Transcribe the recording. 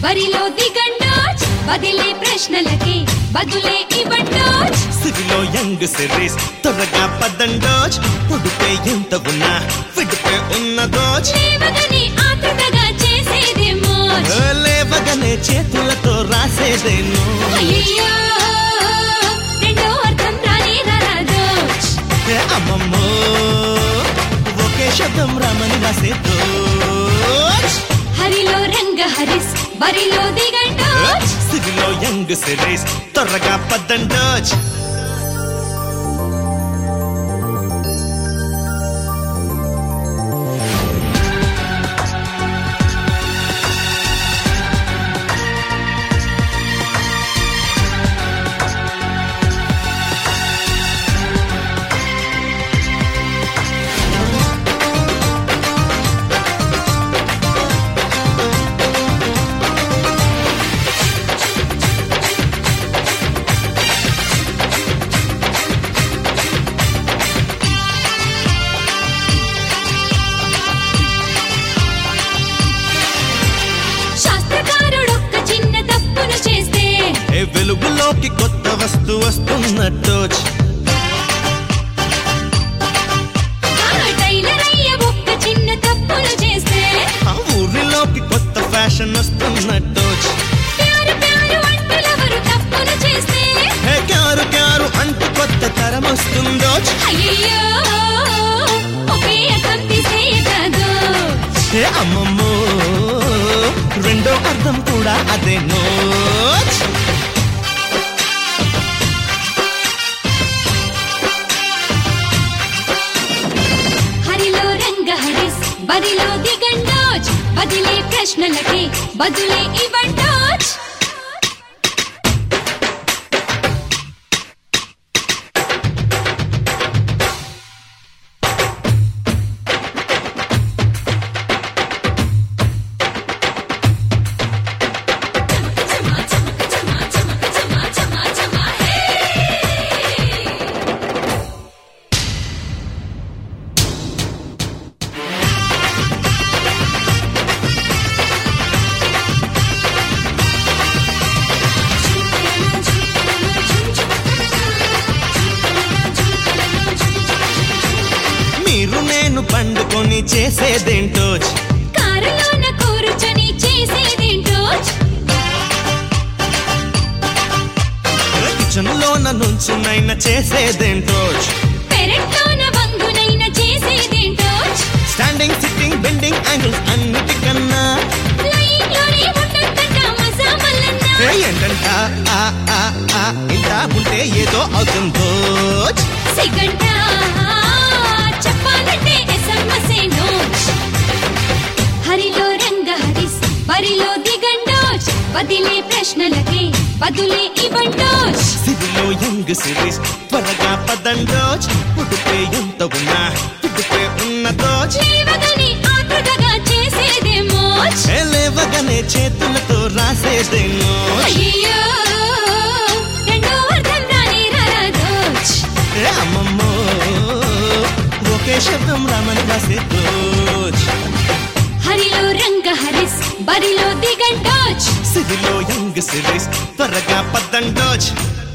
బరిలో దిగండోచ్ బదిలే ప్రశ్నలకి బదులే ఇవ్వండోచ్ సిరిలో young series త్వరగా పదండోచ్ ఉడిపే ఎంత ఉన్నా విడిపే ఉన్నదోచ్ లేవగని ఆతృతగా చేసేదేమో లేవగానే చేతులతో రాసేదేను అయ్యయ్యో రెండో అర్థం రాని రాదోచ్ ఏ అమ్మమ్మో ఒకే శబ్దం రామని రాసేదోచ్ హరిలో రంగ హరిస్ బరిలో దిగండోచ్ సిరిలో యంగ్ సిరీస్ త్వరగా పదండోచ్ శాస్త్రకారుడొక్క చిన్న తప్పును చేస్తే ఏ వెలుగులోకి కొత్త వస్తు వస్తున్నట్టోచ్ ఆ టైలర్ అయ్య ఒక్క చిన్న తప్పును చేస్తే ఆ ఊరిలోకి కొత్త ఫ్యాషన్ వస్తున్నట్టోచ్ ప్యారు ప్యారు అంటులెవరు తప్పును చేస్తే హే క్యారు క్యారు అంటూ కొత్త తరం వస్తుందోచ్ అయ్యయ్యో ఒకే అర్థం తీసేయకదు హే అమ్మమ్మో రెండో అర్థం కూడా అదే నోచ్ హరిలో రంగ హరిస్ బరిలో దిగండోచ్ బదిలే ప్రశ్నలకి బదులే ఇవ్వండోచ్ మీరు నేను పండుకొని చేసేదేంటోచ్ కారులోన కూర్చొని చేసేదేంటోచ్ కిచెన్ లోన నుంచునైనా చేసేదేంటోచ్ పెరట్లోన వంగునైన చేసేదేంటోచ్ స్టాండింగ్ సిట్టింగ్ బెండింగ్ యాంగిల్స్ అన్నిటికన్నా లైన్లోనే ఉన్నంతట మజా మల్లన్న ఏ ఏంటంట ఆ, ఆ, ఆ, ఇంత ఉంటే ఏదో అవుతుందోచ్ సిగంట చెప్పాలంటే ఎస్ఎంఎస్ఏ నోచ్ హరిలో రంగ హరిస్ బరిలో దిగండోచ్ బదిలే ప్రశ్నలకి బదులే ఇవ్వండోచ్ సిరిలో యంగ్ సిరీస్ త్వరగా పదండోచ్ ఉడిపే ఎంత ఉన్నా ఉడిపే ఉన్నదోచ్ లేవగని ఆతృతగా చేసేదేమోచ్ ఏ లేవగానే చేతులతో రాసేదేనోచ్ అయ్యయ్యో రెండో అర్థం రాని రాదోచ్ ఏ అమ్మమ్మో ఒకే శబ్దం రామని రాసేదోచ్ హరిలో రంగ హరిస్ బరిలో దిగండోచ్ సిరిలో యంగ్ సిరీస్ త్వరగా పదండోచ్